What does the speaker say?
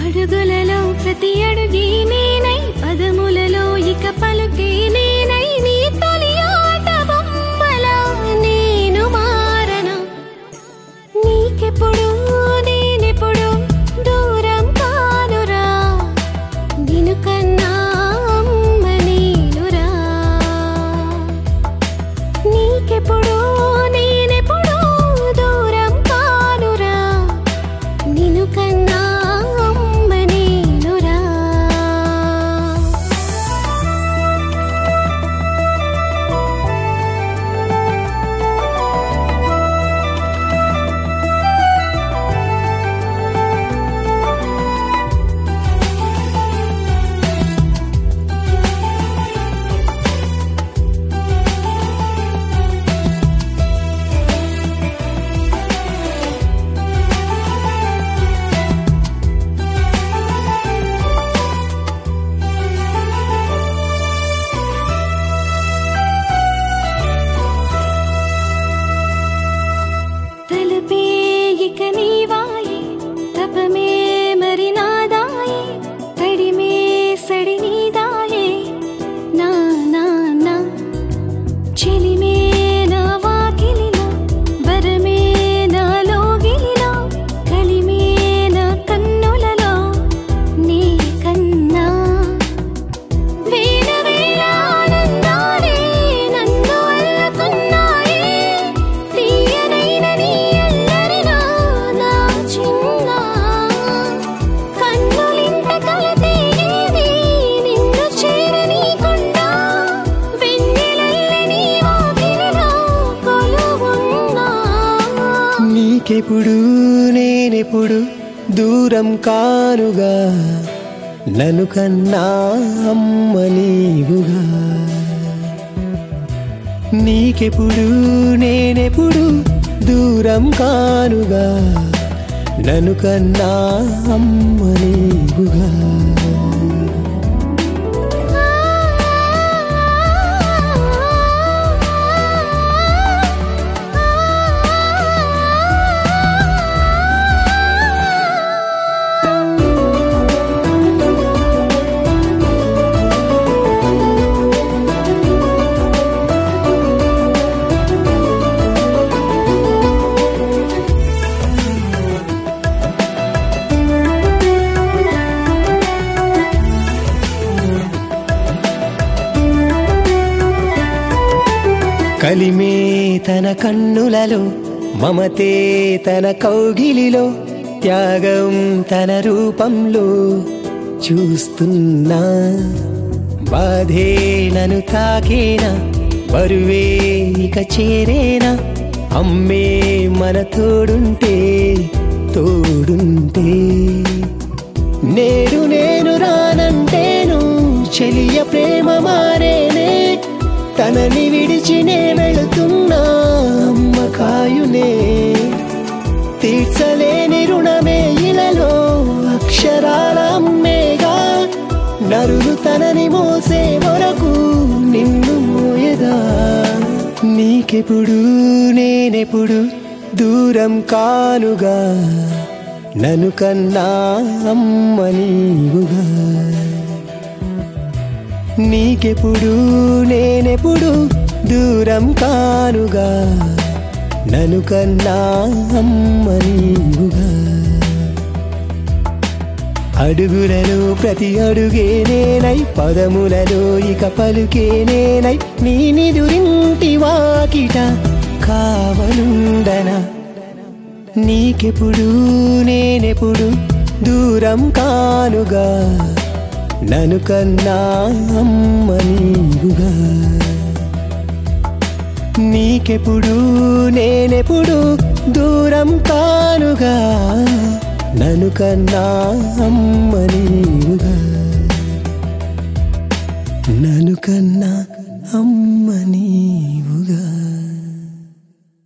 అడుగులలో ప్రతి అడుగే నేనై పదములలో ఇక పలుకే నేనై నీ తొలి ఆట బొమ్మలా నేను మారనా నీకెప్పుడు నేనెప్పుడు దూరం కానురా నిన్ను కన్నా అమ్మ నేనురా నీకెప్పుడు నేనెప్పుడు దూరం కానురా నిన్ను కన్నా అమ్మ నేనురా తలపే ఇక నీవాయే తపమే మరి నాదాయే తడిమే సడి నీదాయే నా నా నా చెలిమే నా వాకిలిలో వరమే నాలో గిలిలో కలిమే నా కన్నులలో నీ కన్నా వేల వేల ఆనందాలే నన్ను అల్లుకున్నాయే తీయనైన నీ అల్లరిలో నా చిన్న కన్నులింత కలతేగేది నిన్ను చేరనీకుండా వెన్నెలల్లే నీ వాకిలిలో కొలువున్నా నీకెప్పుడు నేనెప్పుడు దూరం కానుగా నన్ను కన్నా అమ్మ నీవుగా నీకెప్పుడు నేనెప్పుడు దూరం కానుగా నన్ను కన్నా అమ్మ నీవుగా కలిమే తన కన్నులలో మమతే తన కౌగిలిలో త్యాగం తన రూపంలో చూస్తున్నా బాధే నన్ను తాకేనా బరువే ఇక చేరేనా అమ్మే మన తోడుంటే తోడుంటే నేడు నేను రానంటేను చెలియ ప్రేమ మారేనే తనని విడిచి నే వెళుతున్నా అమ్మ కాయునే తీర్చలేని రుణమే ఇలలో అక్షరాల అమ్మేగా నరులు తనని మోసే వరకు నిన్ను మోయదా నీకెప్పుడు నేనెప్పుడు దూరం కానుగా నన్ను కన్నా అమ్మ నీవుగా నీకెప్పుడు నేనెప్పుడు దూరం కానుగా నన్ను కన్నా అమ్మ నీవుగా అడుగులలో ప్రతి అడుగే నేనై పదములలో ఇక పలుకే నేనై నీ నిదురింటి వాకిట కావలుండనా నీకెప్పుడు నేనెప్పుడు దూరం కానుగా నన్ను కన్నా అమ్మ నీవుగా నీకెప్పుడు నేనెప్పుడు దూరం కానుగా నన్ను కన్నా అమ్మ నీవుగా నన్ను కన్నా అమ్మ నీవుగా